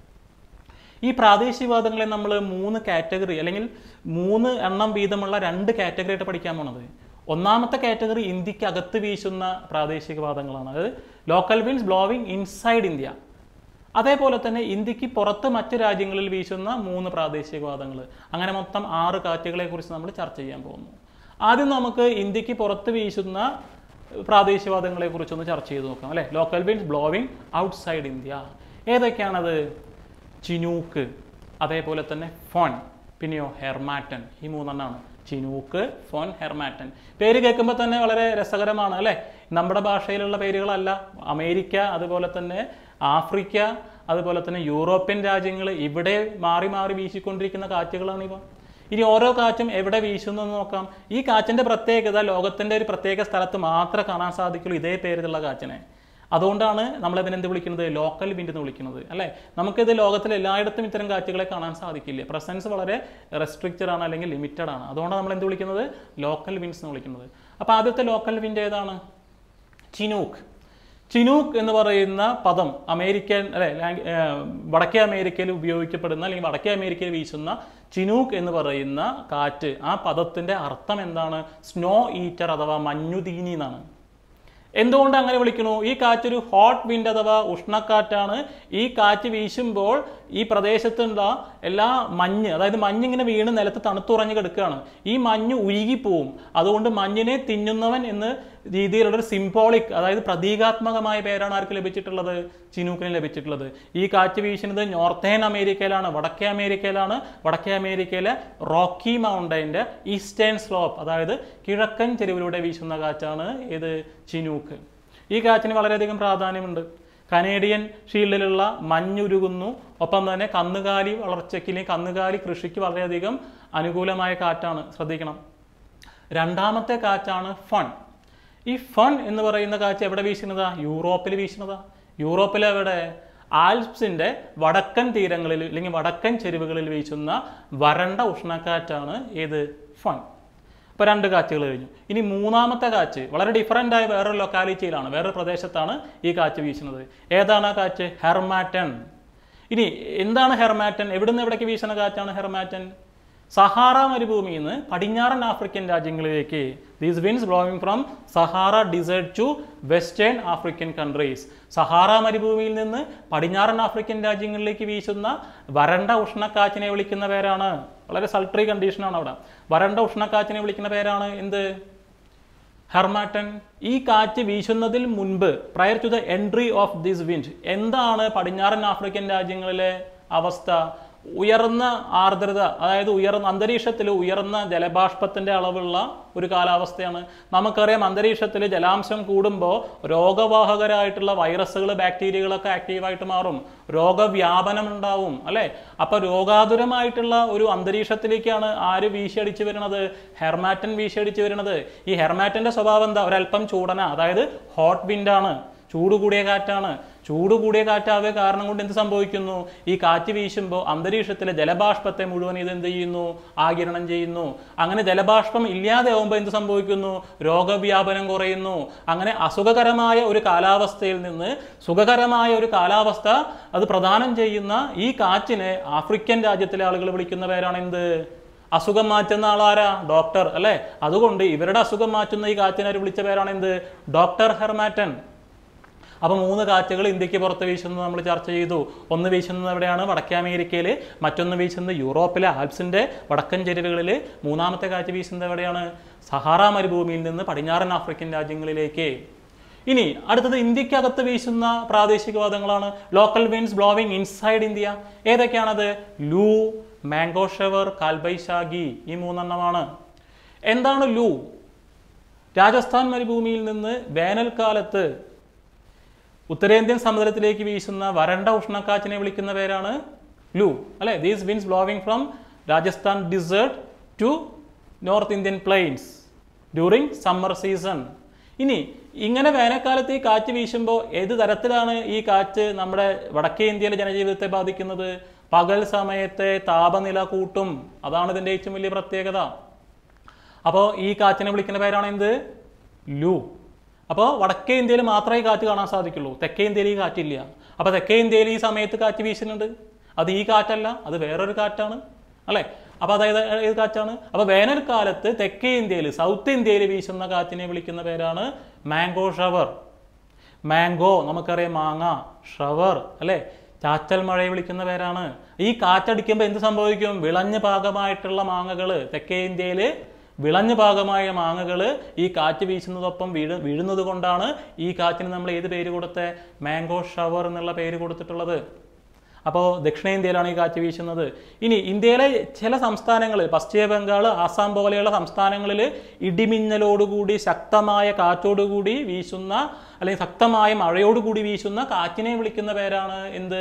ഈ പ്രാദേശികവാദങ്ങളെ നമ്മൾ മൂന്ന് കാറ്റഗറി അല്ലെങ്കിൽ മൂന്ന് എണ്ണം വീതമുള്ള രണ്ട് കാറ്റഗറി ആയിട്ട് പഠിക്കാൻ പോണത് ഒന്നാമത്തെ കാറ്റഗറി ഇന്ത്യക്ക് അകത്ത് വീശുന്ന പ്രാദേശികവാദങ്ങളാണ് അതായത് local winds blowing inside India അതേപോലെ തന്നെ ഇന്ത്യക്ക് പുറത്ത് മറ്റ് രാജ്യങ്ങളിൽ വീശുന്ന മൂന്ന് പ്രാദേശികവാദങ്ങൾ അങ്ങനെ മൊത്തം ആറ് കാറ്റുകളെ കുറിച്ച് നമ്മൾ ചർച്ച ചെയ്യാൻ പോകുന്നു ആദ്യം നമുക്ക് ഇന്ത്യക്ക് പുറത്ത് വീശുന്ന പ്രാദേശികവാദങ്ങളെ കുറിച്ചൊന്ന് ചർച്ച ചെയ്ത് നോക്കാം അല്ലെ local winds blowing outside India ഏതൊക്കെയാണത് ചിനൂക്ക് അതേപോലെ തന്നെ ഫോൺ പിന്നെയോ ഹെർമാറ്റൻ ഈ മൂന്നെണ്ണമാണ് ചിനൂക്ക് ഫോൺ ഹെർമാറ്റൻ പേര് കേൾക്കുമ്പോൾ തന്നെ വളരെ രസകരമാണ് അല്ലേ നമ്മുടെ ഭാഷയിലുള്ള പേരുകളല്ല അമേരിക്ക അതുപോലെ തന്നെ ആഫ്രിക്ക അതുപോലെ തന്നെ യൂറോപ്യൻ രാജ്യങ്ങൾ ഇവിടെ മാറി മാറി വീശിക്കൊണ്ടിരിക്കുന്ന കാറ്റുകളാണ് ഇവ ഇനി ഓരോ കാറ്റും എവിടെ വീശുന്നു എന്ന് നോക്കാം ഈ കാറ്റിന്റെ പ്രത്യേകത ലോകത്തിന്റെ ഒരു പ്രത്യേക സ്ഥലത്ത് മാത്രമേ കാണാൻ സാധിക്കുള്ളൂ ഇതേ പേരിലുള്ള കാറ്റിനെ അതുകൊണ്ടാണ് നമ്മൾ ഇതിനെന്ത് വിളിക്കുന്നത് ലോക്കൽ വിൻഡ് എന്ന് വിളിക്കുന്നത് അല്ലേ നമുക്കിത് ലോകത്തിൽ എല്ലായിടത്തും ഇത്തരം കാറ്റുകളെ കാണാൻ സാധിക്കില്ല പ്രസൻസ് വളരെ റെസ്ട്രിക്റ്റഡ് ആണ് അല്ലെങ്കിൽ ലിമിറ്റഡ് ആണ് അതുകൊണ്ടാണ് നമ്മൾ എന്ത് വിളിക്കുന്നത് ലോക്കൽ വിൻഡ്സ് എന്ന് വിളിക്കുന്നത് അപ്പോൾ ആദ്യത്തെ ലോക്കൽ വിൻഡ് ഏതാണ് ചിനൂക്ക് ചിനൂക്ക് എന്ന് പറയുന്ന പദം അമേരിക്കൻ അല്ലെ ലാംഗ്- ഏർ വടക്കേ അമേരിക്കയിൽ ഉപയോഗിക്കപ്പെടുന്ന അല്ലെങ്കിൽ വടക്കേ അമേരിക്കയിൽ വീശുന്ന ചിനൂക്ക് എന്ന് പറയുന്ന കാറ്റ് ആ പദത്തിന്റെ അർത്ഥം എന്താണ് സ്നോ ഈറ്റർ അഥവാ മഞ്ഞുതീനി എന്നാണ് എന്തുകൊണ്ട് അങ്ങനെ വിളിക്കുന്നു ഈ കാറ്റ് ഒരു ഹോട്ട് വിൻഡ് അഥവാ ഉഷ്ണക്കാറ്റാണ് ഈ കാറ്റ് വീശുമ്പോൾ ഈ പ്രദേശത്തുള്ള എല്ലാ മഞ്ഞ് അതായത് മഞ്ഞ് ഇങ്ങനെ വീണ് നിലത്ത് തണുത്തുറഞ്ഞ് കിടക്കുകയാണ് ഈ മഞ്ഞ് ഉരുകിപ്പോവും അതുകൊണ്ട് മഞ്ഞിനെ തിന്നുന്നവൻ എന്ന് രീതിയിലുള്ള ഒരു സിംബോളിക് അതായത് പ്രതീകാത്മകമായ പേരാണ് ആർക്ക് ലഭിച്ചിട്ടുള്ളത് ചിനൂക്കിന് ലഭിച്ചിട്ടുള്ളത് ഈ കാറ്റ് വീശുന്നത് നോർത്തേൺ അമേരിക്കയിലാണ് വടക്കേ അമേരിക്കയിലാണ് വടക്കേ അമേരിക്കയിലെ റോക്കി മൗണ്ടൈൻ്റെ ഈസ്റ്റേൺ സ്ലോപ്പ് അതായത് കിഴക്കൻ ചെരുവിലൂടെ വീശുന്ന കാറ്റാണ് ഇത് ചിനൂക്ക് ഈ കാറ്റിന് വളരെയധികം പ്രാധാന്യമുണ്ട് കനേഡിയൻ ഷീൽഡിലുള്ള മഞ്ഞുരുകുന്നു ഒപ്പം തന്നെ കന്നുകാലി വളർച്ചയ്ക്ക് അല്ലെങ്കിൽ കന്നുകാലി കൃഷിക്ക് വളരെയധികം അനുകൂലമായ കാറ്റാണ് ശ്രദ്ധിക്കണം രണ്ടാമത്തെ കാറ്റാണ് ഫൺ ഈ ഫൺ എന്ന് പറയുന്ന കാറ്റ് എവിടെ വീശുന്നതാ യൂറോപ്പിൽ വീശുന്നതാ യൂറോപ്പിൽ എവിടെ ആൽപ്സിന്റെ വടക്കൻ തീരങ്ങളിൽ അല്ലെങ്കിൽ വടക്കൻ ചെരുവുകളിൽ വീശുന്ന വരണ്ട ഉഷ്ണക്കാറ്റാണ് ഏത് ഫൺ ഇപ്പൊ രണ്ട് കാറ്റുകൾ കഴിഞ്ഞു ഇനി മൂന്നാമത്തെ കാറ്റ് വളരെ ഡിഫറൻ്റ് ആയ വേറൊരു ലൊക്കാലിറ്റിയിലാണ് വേറൊരു പ്രദേശത്താണ് ഈ കാറ്റ് വീശുന്നത് ഏതാണ് ആ കാറ്റ് ഹെർമാറ്റൻ ഇനി എന്താണ് ഹെർമാറ്റൻ എവിടുന്ന് എവിടേക്ക് വീശുന്ന കാറ്റാണ് ഹെർമാറ്റൻ സഹാറ മരുഭൂമിയിൽ നിന്ന് പടിഞ്ഞാറൻ ആഫ്രിക്കൻ രാജ്യങ്ങളിലേക്ക് these winds blowing from Sahara desert to western African countries Sahara മരുഭൂമിയിൽ നിന്ന് പടിഞ്ഞാറൻ ആഫ്രിക്കൻ രാജ്യങ്ങളിലേക്ക് വീശുന്ന വരണ്ട ഉഷ്ണക്കാറ്റിനെ വിളിക്കുന്ന പേരാണ് വളരെ സൾട്ടറി കണ്ടീഷനാണ് അവിടെ വരണ്ട ഉഷ്ണക്കാറ്റിനെ വിളിക്കുന്ന പേരാണ് എന്ത് ഹെർമാറ്റൻ ഈ കാറ്റ് വീശുന്നതിൽ മുൻപ് prior to the entry of this wind എന്താണ് പടിഞ്ഞാറൻ ആഫ്രിക്കൻ രാജ്യങ്ങളിലെ അവസ്ഥ ഉയർന്ന ആർദ്രത അതായത് ഉയർന്ന അന്തരീക്ഷത്തിൽ ഉയർന്ന ജലബാഷ്പത്തിന്റെ അളവുള്ള ഒരു കാലാവസ്ഥയാണ് നമുക്കറിയാം അന്തരീക്ഷത്തിൽ ജലാംശം കൂടുമ്പോൾ രോഗവാഹകരായിട്ടുള്ള വൈറസുകൾ ബാക്ടീരിയകളൊക്കെ ആക്റ്റീവായിട്ട് മാറും രോഗവ്യാപനം ഉണ്ടാവും അല്ലെ അപ്പൊ രോഗാതുരമായിട്ടുള്ള ഒരു അന്തരീക്ഷത്തിലേക്കാണ് ആര് വീശിയടിച്ചു വരുന്നത് ഹെർമാറ്റൻ വീശിയടിച്ചു വരുന്നത് ഈ ഹെർമാറ്റന്റെ സ്വഭാവം എന്താ ഒരല്പം ചൂടന അതായത് ഹോട്ട് വിൻഡാണ് ചൂട് കൂടിയ കാറ്റാണ് ചൂട് കൂടിയ കാറ്റാവുക കാരണം കൊണ്ട് എന്ത് സംഭവിക്കുന്നു ഈ കാറ്റ് വീശുമ്പോൾ അന്തരീക്ഷത്തിലെ ജലബാഷ്പത്തെ മുഴുവൻ ഇത് എന്ത് ചെയ്യുന്നു ആകിരണം ചെയ്യുന്നു അങ്ങനെ ജലബാഷ്പം ഇല്ലാതെ ആവുമ്പോൾ എന്ത് സംഭവിക്കുന്നു രോഗവ്യാപനം കുറയുന്നു അങ്ങനെ അസുഖകരമായ ഒരു കാലാവസ്ഥയിൽ നിന്ന് സുഖകരമായ ഒരു കാലാവസ്ഥ അത് പ്രദാനം ചെയ്യുന്ന ഈ കാറ്റിനെ ആഫ്രിക്കൻ രാജ്യത്തിലെ ആളുകൾ വിളിക്കുന്ന പേരാണ് എന്ത് അസുഖം മാറ്റുന്ന ആളാരാ ഡോക്ടർ അല്ലെ അതുകൊണ്ട് ഇവരുടെ അസുഖം മാറ്റുന്ന ഈ കാറ്റിനെ അവർ വിളിച്ച പേരാണ് എന്ത് ഡോക്ടർ ഹെർമാറ്റൻ അപ്പോൾ മൂന്ന് കാറ്റുകൾ ഇന്ത്യക്ക് പുറത്ത് വീശുന്നത് നമ്മൾ ചർച്ച ചെയ്തു ഒന്ന് വീശുന്നത് എവിടെയാണ് വടക്കേ അമേരിക്കയിൽ മറ്റൊന്ന് വീശുന്നത് യൂറോപ്പിലെ ആൽപ്സിന്റെ വടക്കൻ ചെരുവുകളിൽ മൂന്നാമത്തെ കാറ്റ് വീശുന്നത് എവിടെയാണ് സഹാറ മരുഭൂമിയിൽ നിന്ന് പടിഞ്ഞാറൻ ആഫ്രിക്കൻ രാജ്യങ്ങളിലേക്ക് ഇനി അടുത്തത് ഇന്ത്യക്കകത്ത് വീശുന്ന പ്രാദേശികവാദങ്ങളാണ് local winds blowing inside India ഏതൊക്കെയാണത് ലൂ മാംഗോ ഷവർ കാൽബൈശാഗി ഈ മൂന്നെണ്ണമാണ് എന്താണ് ലൂ രാജസ്ഥാൻ മരുഭൂമിയിൽ നിന്ന് വേനൽക്കാലത്ത് ഉത്തരേന്ത്യൻ സമുദ്രത്തിലേക്ക് വീശുന്ന വരണ്ട ഉഷ്ണക്കാറ്റിനെ വിളിക്കുന്ന പേരാണ് ലൂ അല്ലെ these winds blowing from Rajasthan desert to north Indian plains during summer season ഇനി ഇങ്ങനെ വേനൽക്കാലത്ത് ഈ കാറ്റ് വീശുമ്പോൾ ഏത് തരത്തിലാണ് ഈ കാറ്റ് നമ്മുടെ വടക്കേ ഇന്ത്യയിലെ ജനജീവിതത്തെ ബാധിക്കുന്നത് പകൽ സമയത്തെ താപനില കൂട്ടും അതാണ് ഇതിൻ്റെ ഏറ്റവും വലിയ പ്രത്യേകത അപ്പോൾ ഈ കാറ്റിനെ വിളിക്കുന്ന പേരാണ് എന്ത് ലൂ അപ്പോൾ വടക്കേ ഇന്ത്യയിൽ മാത്രമേ ഈ കാറ്റ് കാണാൻ സാധിക്കുള്ളൂ തെക്കേ ഇന്ത്യയിൽ ഈ കാറ്റില്ല അപ്പോൾ തെക്കേ ഇന്ത്യയിൽ ഈ സമയത്ത് കാറ്റ് വീശുന്നുണ്ട് അത് ഈ കാറ്റല്ല അത് വേറൊരു കാറ്റാണ് അല്ലേ അപ്പോൾ അതായത് ഏത് കാറ്റാണ് അപ്പോൾ വേനൽക്കാലത്ത് തെക്കേ ഇന്ത്യയിൽ സൗത്ത് ഇന്ത്യയിൽ വീശുന്ന കാറ്റിനെ വിളിക്കുന്ന പേരാണ് മാംഗോ ഷവർ മാംഗോ നമുക്കറിയാം മാങ്ങ ഷവർ അല്ലേ ചാച്ചൽ മഴയെ വിളിക്കുന്ന പേരാണ് ഈ കാറ്റടിക്കുമ്പോൾ എന്ത് സംഭവിക്കും വിളഞ്ഞ പാകമായിട്ടുള്ള മാങ്ങകൾ തെക്കേ ഇന്ത്യയിൽ വിളഞ്ഞ പാകമായ മാങ്ങകൾ ഈ കാറ്റ് വീശുന്നതൊപ്പം വീഴ് വീഴുന്നത് കൊണ്ടാണ് ഈ കാറ്റിന് നമ്മൾ ഏത് പേര് കൊടുത്തത് മാംഗോ ഷവർ എന്നുള്ള പേര് കൊടുത്തിട്ടുള്ളത് അപ്പോൾ ദക്ഷിണേന്ത്യയിലാണ് ഈ കാറ്റ് വീശുന്നത് ഇനി ഇന്ത്യയിലെ ചില സംസ്ഥാനങ്ങൾ പശ്ചിമ ബംഗാൾ ആസാം പോലെയുള്ള സംസ്ഥാനങ്ങളിൽ ഇടിമിന്നലോടുകൂടി ശക്തമായ കാറ്റോടുകൂടി വീശുന്ന അല്ലെങ്കിൽ ശക്തമായ മഴയോടുകൂടി വീശുന്ന കാറ്റിനെ വിളിക്കുന്ന പേരാണ് എന്ത്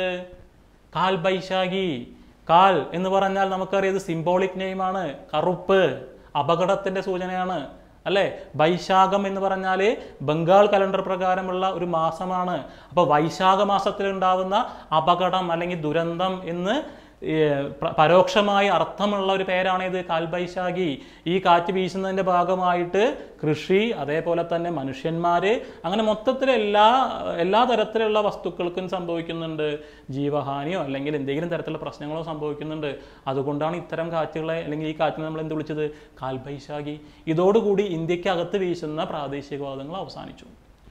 കാൽ ബൈശാഖി കാൽ എന്ന് പറഞ്ഞാൽ നമുക്കറിയാം ഇത് സിംബോളിക് നെയിമാണ് കറുപ്പ് അപകടത്തിന്റെ സൂചനയാണ് അല്ലേ വൈശാഖം എന്ന് പറഞ്ഞാൽ ബംഗാൾ കലണ്ടർ പ്രകാരമുള്ള ഒരു മാസമാണ് അപ്പോൾ വൈശാഖ മാസത്തിൽ ഉണ്ടാവുന്ന അപകടം അല്ലെങ്കിൽ ദുരന്തം എന്ന് ഏ, പ്ര- പരോക്ഷമായി അർത്ഥമുള്ള ഒരു പേരാണ് ഇത് കാൽബൈശാഖി ഈ കാറ്റ് വീശുന്നതിൻ്റെ ഭാഗമായിട്ട് കൃഷി അതേപോലെ തന്നെ മനുഷ്യന്മാർ അങ്ങനെ മൊത്തത്തിൽ എല്ലാ എല്ലാ തരത്തിലുള്ള വസ്തുക്കൾക്കും സംഭവിക്കുന്നുണ്ട് ജീവഹാനിയോ അല്ലെങ്കിൽ എന്തെങ്കിലും തരത്തിലുള്ള പ്രശ്നങ്ങളോ സംഭവിക്കുന്നുണ്ട് അതുകൊണ്ടാണ് ഇത്തരം കാറ്റുകളെ അല്ലെങ്കിൽ ഈ കാറ്റിനെ നമ്മൾ എന്ത് വിളിച്ചത് കാൽബൈശാഖി ഇതോടുകൂടി ഇന്ത്യക്കകത്ത് വീശുന്ന പ്രാദേശികവാദങ്ങൾ അവസാനിച്ചു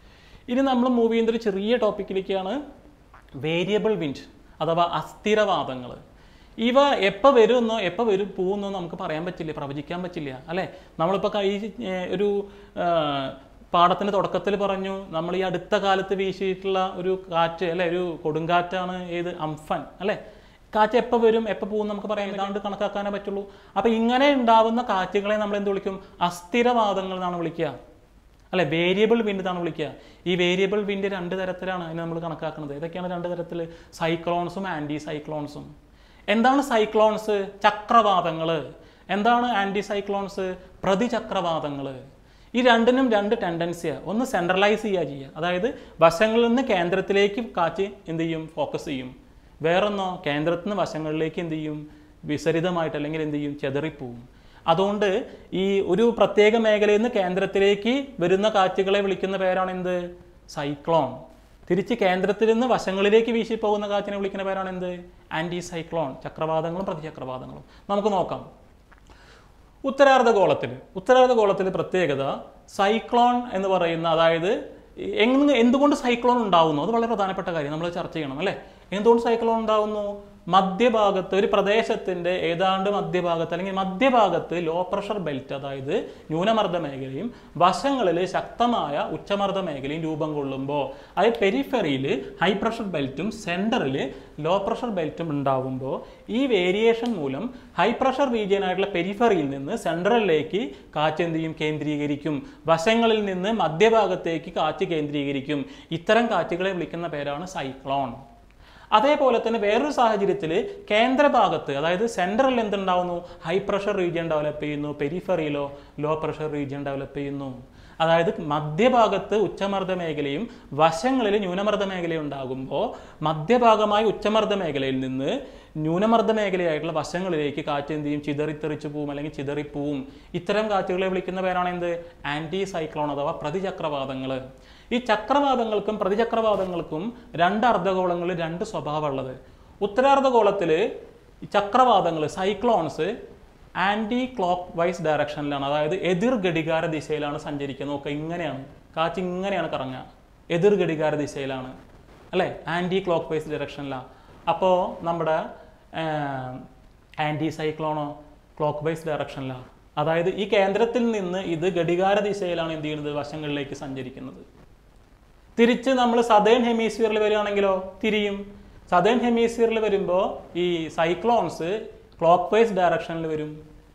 ഇനി നമ്മൾ മൂവ് ചെയ്യുന്ന ഒരു ചെറിയ ടോപ്പിക്കിലേക്കാണ് വേരിയബിൾ വിൻഡ് അഥവാ അസ്ഥിരവാദങ്ങൾ ഇവ എപ്പോൾ വരുമെന്നോ എപ്പോൾ വരും പോകുന്നോ നമുക്ക് പറയാൻ പറ്റില്ല പ്രവചിക്കാൻ പറ്റില്ല അല്ലേ നമ്മളിപ്പോൾ കൈ ഏർ, ഒരു ആ, പാഠത്തിന്റെ തുടക്കത്തിൽ പറഞ്ഞു നമ്മൾ ഈ അടുത്ത കാലത്ത് വീശിയിട്ടുള്ള ഒരു കാറ്റ് അല്ലെ ഒരു കൊടുങ്കാറ്റാണ് ഏത് അംഫൻ അല്ലേ കാറ്റ് എപ്പോൾ വരും എപ്പോൾ പോകും നമുക്ക് പറയാൻ ഏതാണ്ട് കണക്കാക്കാനേ പറ്റുള്ളൂ അപ്പോൾ ഇങ്ങനെ ഉണ്ടാവുന്ന കാറ്റുകളെ നമ്മൾ എന്ത് വിളിക്കും അസ്ഥിരവാദങ്ങൾ എന്നാണ് വിളിക്കുക അല്ലെ വേരിയബിൾ വിൻഡ് എന്നാണ് വിളിക്കുക ഈ വേരിയബിൾ വിൻഡ് രണ്ട് തരത്തിലാണ് അതിനെ നമ്മൾ കണക്കാക്കുന്നത് ഏതൊക്കെയാണ് രണ്ട് തരത്തിൽ സൈക്ലോൺസും ആൻറ്റി സൈക്ലോൺസും എന്താണ് സൈക്ലോൺസ് ചക്രവാതങ്ങൾ എന്താണ് ആൻറ്റി സൈക്ലോൺസ് പ്രതിചക്രവാതങ്ങൾ ഈ രണ്ടിനും രണ്ട് ടെൻഡൻസിയാണ് ഒന്ന് സെൻട്രലൈസ് ചെയ്യുക ചെയ്യുക അതായത് വശങ്ങളിൽ നിന്ന് കേന്ദ്രത്തിലേക്ക് കാറ്റ് എന്ത് ചെയ്യും ഫോക്കസ് ചെയ്യും വേറൊന്നോ കേന്ദ്രത്തിൽ നിന്ന് വശങ്ങളിലേക്ക് എന്ത് ചെയ്യും വിസരിതമായിട്ട് അല്ലെങ്കിൽ എന്ത് ചെയ്യും ചെതറിപ്പോവും അതുകൊണ്ട് ഈ ഒരു പ്രത്യേക മേഖലയിൽ നിന്ന് കേന്ദ്രത്തിലേക്ക് വരുന്ന കാറ്റുകളെ വിളിക്കുന്ന പേരാണ് എന്ത് സൈക്ലോൺ തിരിച്ച് കേന്ദ്രത്തിൽ നിന്ന് വശങ്ങളിലേക്ക് വീശി പോകുന്ന കാറ്റിനെ വിളിക്കുന്ന പേരാണ് എന്ത് ആൻറ്റി സൈക്ലോൺ ചക്രവാതങ്ങളും പ്രതിചക്രവാതങ്ങളും നമുക്ക് നോക്കാം ഉത്തരാർദ്ധഗോളത്തിൽ ഉത്തരാർദ്ധഗോളത്തിൽ പ്രത്യേകത സൈക്ലോൺ എന്ന് പറയുന്ന അതായത് എങ്ങ് എന്തുകൊണ്ട് സൈക്ലോൺ ഉണ്ടാവുന്നു അത് വളരെ പ്രധാനപ്പെട്ട കാര്യം നമ്മൾ ചർച്ച ചെയ്യണം അല്ലേ എന്തുകൊണ്ട് സൈക്ലോൺ ഉണ്ടാവുന്നു മധ്യഭാഗത്ത് ഒരു പ്രദേശത്തിന്റെ ഏതാണ്ട് മധ്യഭാഗത്ത് അല്ലെങ്കിൽ മധ്യഭാഗത്ത് ലോ പ്രഷർ ബെൽറ്റ് അതായത് ന്യൂനമർദ്ദ മേഖലയും വശങ്ങളിൽ ശക്തമായ ഉച്ചമർദ്ദ മേഖലയും രൂപം കൊള്ളുമ്പോൾ അതായത് പെരിഫറിയിൽ ഹൈ പ്രഷർ ബെൽറ്റും സെൻറ്ററിൽ ലോ പ്രഷർ ബെൽറ്റും ഉണ്ടാവുമ്പോൾ ഈ വേരിയേഷൻ മൂലം ഹൈ പ്രഷർ റീജിയൻ ആയിട്ടുള്ള പെരിഫറിയിൽ നിന്ന് സെൻട്രലിലേക്ക് കാറ്റ് എന്ത് ചെയ്യും കേന്ദ്രീകരിക്കും വശങ്ങളിൽ നിന്ന് മധ്യഭാഗത്തേക്ക് കാറ്റ് കേന്ദ്രീകരിക്കും ഇത്തരം കാറ്റുകളെ വിളിക്കുന്ന പേരാണ് സൈക്ലോൺ അതേപോലെ തന്നെ വേറൊരു സാഹചര്യത്തിൽ കേന്ദ്രഭാഗത്ത് അതായത് സെൻട്രലിൽ എന്തുണ്ടാവുന്നു ഹൈ പ്രഷർ റീജിയൻ ഡെവലപ്പ് ചെയ്യുന്നു പെരിഫറിയിലോ ലോ പ്രഷർ റീജിയൻ ഡെവലപ്പ് ചെയ്യുന്നു അതായത് മധ്യഭാഗത്ത് ഉച്ചമർദ്ദ മേഖലയും വശങ്ങളിൽ ന്യൂനമർദ്ദ മേഖലയും ഉണ്ടാകുമ്പോൾ മധ്യഭാഗമായ ഉച്ചമർദ്ദ മേഖലയിൽ നിന്ന് ന്യൂനമർദ്ദ മേഖലയായിട്ടുള്ള വശങ്ങളിലേക്ക് കാറ്റ് എന്ത് ചെയ്യും ചിതറിത്തെറിച്ചു പോവും അല്ലെങ്കിൽ ചിതറിപ്പോവും ഇത്തരം കാറ്റുകളെ വിളിക്കുന്ന പേരാണ് എന്ത് ആന്റി സൈക്ലോൺ അഥവാ പ്രതിചക്രവാതങ്ങൾ ഈ ചക്രവാതങ്ങൾക്കും പ്രതിചക്രവാതങ്ങൾക്കും രണ്ട് അർദ്ധഗോളങ്ങളിൽ രണ്ട് സ്വഭാവമുള്ളത് ഉത്തരാർദ്ധഗോളത്തിൽ ചക്രവാതങ്ങൾ സൈക്ലോൺസ് ആന്റി ക്ലോക്ക് വൈസ് ഡയറക്ഷനിലാണ് അതായത് എതിർ ഘടികാര ദിശയിലാണ് സഞ്ചരിക്കുന്നത് നോക്കുക ഇങ്ങനെയാണ് കാറ്റ് ഇങ്ങനെയാണ് കറങ്ങുക എതിർ ഘടികാര ദിശയിലാണ് അല്ലേ ആന്റി ക്ലോക്ക് വൈസ് ഡയറക്ഷനിലാണ് അപ്പോൾ നമ്മുടെ ആന്റി സൈക്ലോണോ ക്ലോക്ക് വൈസ് ഡയറക്ഷനിലാണ് അതായത് ഈ കേന്ദ്രത്തിൽ നിന്ന് ഇത് ഘടികാര ദിശയിലാണ് എന്ത് ചെയ്യുന്നത് വശങ്ങളിലേക്ക് സഞ്ചരിക്കുന്നത് തിരിച്ച് നമ്മൾ സദേൺ ഹെമീസ്ഫിയറിൽ വരികയാണെങ്കിലോ തിരിയും സദേൺ ഹെമീസ്ഫിയറിൽ വരുമ്പോൾ ഈ സൈക്ലോൺസ് ക്ലോക്ക് വൈസ് ഡയറക്ഷനിൽ വരും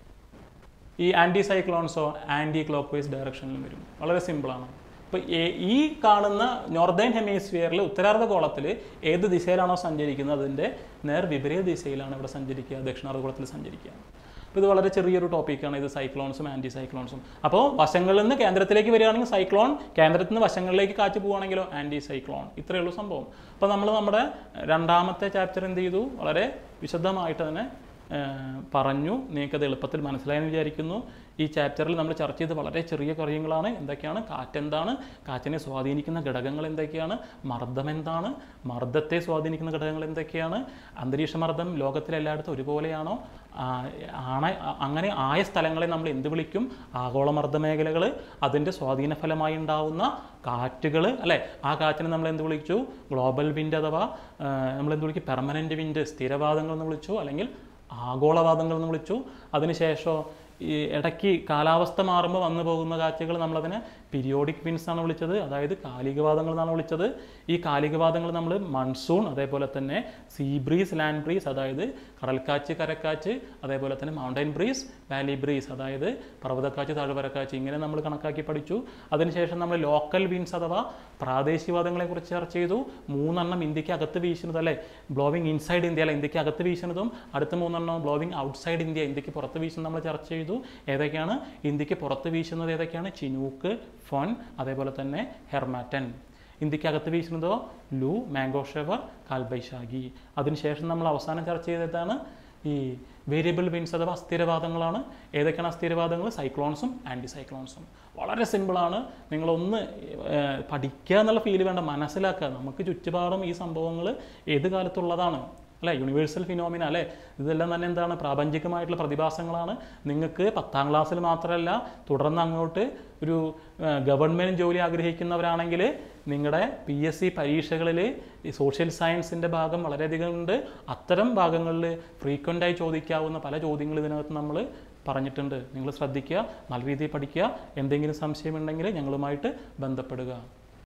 ഈ ആൻറ്റി സൈക്ലോൺസോ ആൻറ്റി ക്ലോക്ക് വൈസ് ഡയറക്ഷനിലും വരും വളരെ സിമ്പിളാണ് ഇപ്പോൾ ഈ കാണുന്ന നോർത്തേൺ ഹെമീസ്ഫിയറിൽ ഉത്തരാർദ്ധഗോളത്തിൽ ഏത് ദിശയിലാണോ സഞ്ചരിക്കുന്നത് അതിൻ്റെ നേർ വിപരീത ദിശയിലാണ് ഇവിടെ സഞ്ചരിക്കുക ദക്ഷിണാർദ്ധഗോളത്തിൽ സഞ്ചരിക്കുക അപ്പോൾ ഇത് വളരെ ചെറിയൊരു ടോപ്പിക്കാണ് ഇത് സൈക്ലോൺസും ആൻറ്റി സൈക്ലോൺസും അപ്പോൾ വശങ്ങളിൽ നിന്ന് കേന്ദ്രത്തിലേക്ക് വരികയാണെങ്കിൽ സൈക്ലോൺ കേന്ദ്രത്തിൽ നിന്ന് വശങ്ങളിലേക്ക് കാറ്റ് പോവുകയാണെങ്കിലോ ആൻറ്റി സൈക്ലോൺ ഇത്രയേ ഉള്ളൂ സംഭവം അപ്പോൾ നമ്മൾ നമ്മുടെ രണ്ടാമത്തെ ചാപ്റ്റർ എന്ത് ചെയ്തു വളരെ വിശദമായിട്ട് തന്നെ ഏഹ് പറഞ്ഞു നിങ്ങൾക്കത് എളുപ്പത്തിൽ മനസ്സിലായെന്ന് വിചാരിക്കുന്നു ഈ ചാപ്റ്ററിൽ നമ്മൾ ചർച്ച ചെയ്ത് വളരെ ചെറിയ കാര്യങ്ങളാണ് എന്തൊക്കെയാണ് കാറ്റെന്താണ് കാറ്റിനെ സ്വാധീനിക്കുന്ന ഘടകങ്ങൾ എന്തൊക്കെയാണ് മർദ്ദം എന്താണ് മർദ്ദത്തെ സ്വാധീനിക്കുന്ന ഘടകങ്ങൾ എന്തൊക്കെയാണ് അന്തരീക്ഷ മർദ്ദം ലോകത്തിലെല്ലായിടത്തും ഒരുപോലെയാണോ ആ, ആണ അങ്ങനെ ആയ സ്ഥലങ്ങളെ നമ്മൾ എന്ത് വിളിക്കും ആഗോളമർദ്ദ മേഖലകൾ അതിൻ്റെ സ്വാധീന ഫലമായി ഉണ്ടാവുന്ന കാറ്റുകൾ അല്ലേ ആ കാറ്റിനെ നമ്മൾ എന്ത് വിളിച്ചു ഗ്ലോബൽ വിൻഡ് അഥവാ നമ്മൾ എന്ത് വിളിക്കും പെർമനൻ്റ് വിൻഡ് സ്ഥിരവാദങ്ങൾ എന്ന് വിളിച്ചു അല്ലെങ്കിൽ ആഗോളവാദങ്ങൾ എന്ന് വിളിച്ചു അതിനുശേഷം ഈ ഇടയ്ക്ക് കാലാവസ്ഥ മാറുമ്പോൾ വന്നു പോകുന്ന കാറ്റുകൾ നമ്മളതിനെ പീരിയോഡിക് വിൻസ് ആണ് വിളിച്ചത് അതായത് കാലികവാദങ്ങൾ എന്നാണ് വിളിച്ചത് ഈ കാലികവാദങ്ങൾ നമ്മൾ മൺസൂൺ അതേപോലെ തന്നെ സീ ബ്രീസ് ലാൻഡ് ബ്രീസ് അതായത് കടൽക്കാറ്റ് കരക്കാറ്റ് അതേപോലെ തന്നെ മൗണ്ടൻ ബ്രീസ് വാലി ബ്രീസ് അതായത് പർവ്വതക്കാറ്റ് താഴ്വരക്കാറ്റ് ഇങ്ങനെ നമ്മൾ കണക്കാക്കി പഠിച്ചു അതിനുശേഷം നമ്മൾ ലോക്കൽ വിൻസ് അഥവാ പ്രാദേശികവാദങ്ങളെ കുറിച്ച് ചർച്ച ചെയ്തു മൂന്നെണ്ണം ഇന്ത്യക്ക് അകത്ത് വീശുന്നത് അല്ലേ ബ്ലോവിങ് ഇൻസൈഡ് ഇന്ത്യ അല്ല ഇന്ത്യക്ക് അകത്ത് വീശുന്നതും അടുത്ത മൂന്നെണ്ണം ബ്ലോവിങ് ഔട്ട്സൈഡ് ഇന്ത്യ ഇന്ത്യക്ക് പുറത്ത് വീശുന്നത് നമ്മൾ ചർച്ച ചെയ്തു ഏതൊക്കെയാണ് ഇന്ത്യക്ക് പുറത്ത് വീശുന്നത് ഏതൊക്കെയാണ് ചിനൂക്ക് ഫോൺ അതേപോലെ തന്നെ ഹെർമാറ്റൻ ഇന്ത്യക്ക് അകത്ത് വീശുന്നതോ ലൂ മാംഗോ ഷെവർ കാൽബൈശാഖി അതിനുശേഷം നമ്മൾ അവസാനം ചർച്ച ചെയ്തതാണ് ഈ വേരിയബിൾ വിൻസ് അഥവാ അസ്ഥിരവാദങ്ങളാണ് ഏതൊക്കെയാണ് അസ്ഥിരവാദങ്ങൾ സൈക്ലോൺസും ആൻറ്റി സൈക്ലോൺസും വളരെ സിമ്പിളാണ് നിങ്ങളൊന്ന് ഏർ, പഠിക്കുക എന്നുള്ള ഫീൽ വേണ്ട മനസ്സിലാക്കുക നമുക്ക് ചുറ്റുപാടും ഈ സംഭവങ്ങൾ ഏത് കാലത്തുള്ളതാണ് അല്ലേ യൂണിവേഴ്സൽ ഫിനോമിന അല്ലേ ഇതെല്ലാം തന്നെ എന്താണ് പ്രാപഞ്ചികമായിട്ടുള്ള പ്രതിഭാസങ്ങളാണ് നിങ്ങൾക്ക് പത്താം ക്ലാസ്സിൽ മാത്രമല്ല തുടർന്ന് അങ്ങോട്ട് ഒരു ഗവൺമെൻറ് ജോലി ആഗ്രഹിക്കുന്നവരാണെങ്കിൽ നിങ്ങളുടെ പി എസ് സി പരീക്ഷകളിൽ ഈ സോഷ്യൽ സയൻസിൻ്റെ ഭാഗം വളരെയധികം ഉണ്ട് അത്തരം ഭാഗങ്ങളിൽ ഫ്രീക്വൻ്റായി ചോദിക്കാവുന്ന പല ചോദ്യങ്ങൾ ഇതിനകത്ത് നമ്മൾ പറഞ്ഞിട്ടുണ്ട് നിങ്ങൾ ശ്രദ്ധിക്കുക നല്ല രീതിയിൽ പഠിക്കുക എന്തെങ്കിലും സംശയമുണ്ടെങ്കിൽ ഞങ്ങളുമായിട്ട് ബന്ധപ്പെടുക